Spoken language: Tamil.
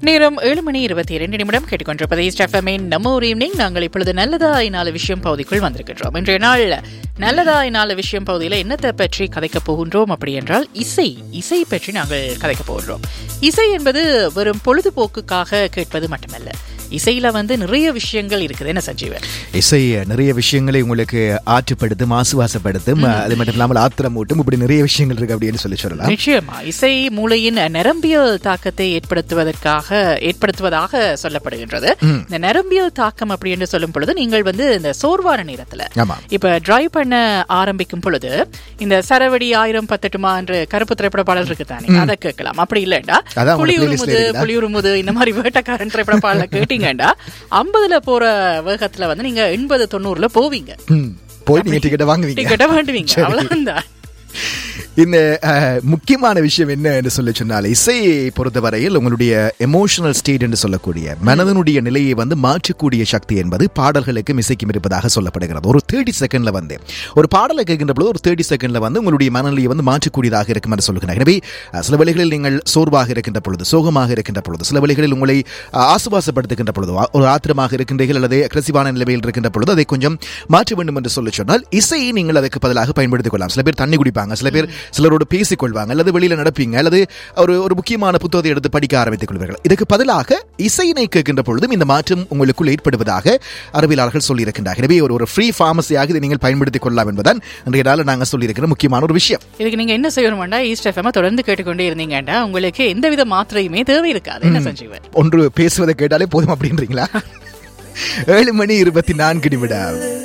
நேரம் ஏழு மணி இருபத்தி இரண்டு நிமிடம் கேட்டுக்கொண்டிருப்பதை ஸ்டெஃபமின் நம்ம ஒரு ஈவினிங் நாங்கள் இப்பொழுது நல்லதாய் நாலு விஷயம் பகுதிக்குள் வந்திருக்கின்றோம் இன்றைய நாள் நல்லதாய் நாலு விஷயம் பகுதியில் என்னத்தை பற்றி கதைக்கப் போகின்றோம் அப்படி என்றால் இசை இசை பற்றி நாங்கள் கதைக்கப் போகின்றோம் இசை என்பது வெறும் பொழுதுபோக்குக்காக கேட்பது மட்டுமல்ல இசையில வந்து நிறைய விஷயங்கள் இருக்குது என்ன சஞ்சீவன் இசை நிறைய விஷயங்களை உங்களுக்கு ஆற்றுப்படுத்தும் ஆசுவாசப்படுத்தும் அது மட்டும் இல்லாமல் ஆத்திரமூட்டும் இப்படி நிறைய விஷயங்கள் இருக்கு அப்படின்னு சொல்லி சொல்லலாம் நிச்சயமா இசை மூளையின் நரம்பியல் தாக்கத்தை ஏற்படுத்துவதற்காக ஏற்படுத்துவதாக சொல்லப்படுகின்றது இந்த நரம்பியல் தாக்கம் அப்படி என்று சொல்லும் பொழுது நீங்கள் வந்து இந்த சோர்வான நேரத்துல ஆமா இப்ப டிரைவ் பண்ண ஆரம்பிக்கும் பொழுது இந்த சரவடி ஆயிரம் பத்தட்டுமா என்று கருப்பு திரைப்பட பாடல் இருக்கு தானே அதை கேட்கலாம் அப்படி இல்லைண்டா அதான் உங்களோட playlist ல புளியுருமுது இருக்குதா? புளியுருமுது இந்த மாதிரி வேட்டக்காரன் திரைப்பட பாடல கேட்டீங்கடா ஐம்பதுல போற வேகத்துல வந்து நீங்க எண்பது தொண்ணூறுல போவீங்க ம். போய் நீங்க டிக்கெட்டை வாங்குவீங்க டிக்கெட்டை வேண்டுவீங்க அவ்வளவுதான் இந்த அஹ், முக்கியமான விஷயம் என்ன என்று சொல்லி சொன்னால் இசையை பொறுத்தவரையில் உங்களுடைய எமோஷனல் ஸ்டேட் என்று சொல்லக்கூடிய மனதனுடைய நிலையை வந்து மாற்றக்கூடிய சக்தி என்பது பாடல்களுக்கும் இசைக்கும் இருப்பதாக சொல்லப்படுகிறது ஒரு தேர்ட்டி செகண்ட்ல வந்து ஒரு பாடலை கேட்கின்ற பொழுது ஒரு தேர்ட்டி செகண்ட்ல வந்து உங்களுடைய மனநிலையை வந்து மாற்றக்கூடியதாக இருக்கும் என்று சொல்லுகிறார் எனவே அஹ், சில வேளைகளில் நீங்கள் சோர்வாக இருக்கின்ற பொழுது சோகமாக இருக்கின்ற பொழுது சில வேளைகளில் உங்களை அஹ், ஆசுவாசப்படுத்துகின்ற பொழுது ஆ- ஒரு ஆத்திரமாக இருக்கின்றீர்கள் அல்லது அக்ரசிவான நிலைமையில் இருக்கின்ற பொழுது அதை கொஞ்சம் மாற்ற வேண்டும் என்று சொல்லி சொன்னால் இசையை நீங்கள் அதற்கு பதிலாக பயன்படுத்திக் கொள்ளலாம் சில பேர் தண்ணி குடிப்பாங்க சில பேர் சிலரோடு பேசிக் கொள்வாங்க அல்லது வெளியில நடப்பீங்க அல்லது ஒரு ஒரு முக்கியமான புத்தகத்தை எடுத்து படிக்க ஆரம்பித்துக் கொள்வார்கள் இதுக்கு பதிலாக இசையினை கேட்கின்ற பொழுதும் இந்த மாற்றம் உங்களுக்குள் ஏற்படுவதாக அறிவியலாளர்கள் சொல்லியிருக்கின்றார்கள் எனவே ஒரு ஒரு ஃப்ரீ ஃபார்மசியாக இதை நீங்கள் பயன்படுத்திக் கொள்ளலாம் என்பதுதான் இன்றைய நாளில் நாங்கள் சொல்லியிருக்கிற முக்கியமான ஒரு விஷயம் இதுக்கு நீங்க என்ன செய்யணும்டா ஈஸ்ட் எஃப்எம் தொடர்ந்து கேட்டுக்கொண்டே இருந்தீங்கடா உங்களுக்கு எந்தவித மாத்திரையுமே தேவை இருக்காது என்ன சஞ்சீவன் ஒன்று பேசுவதை கேட்டாலே போதும் அப்படின்றீங்களா ஏழு மணி இருபத்தி நான்கு நிமிடம்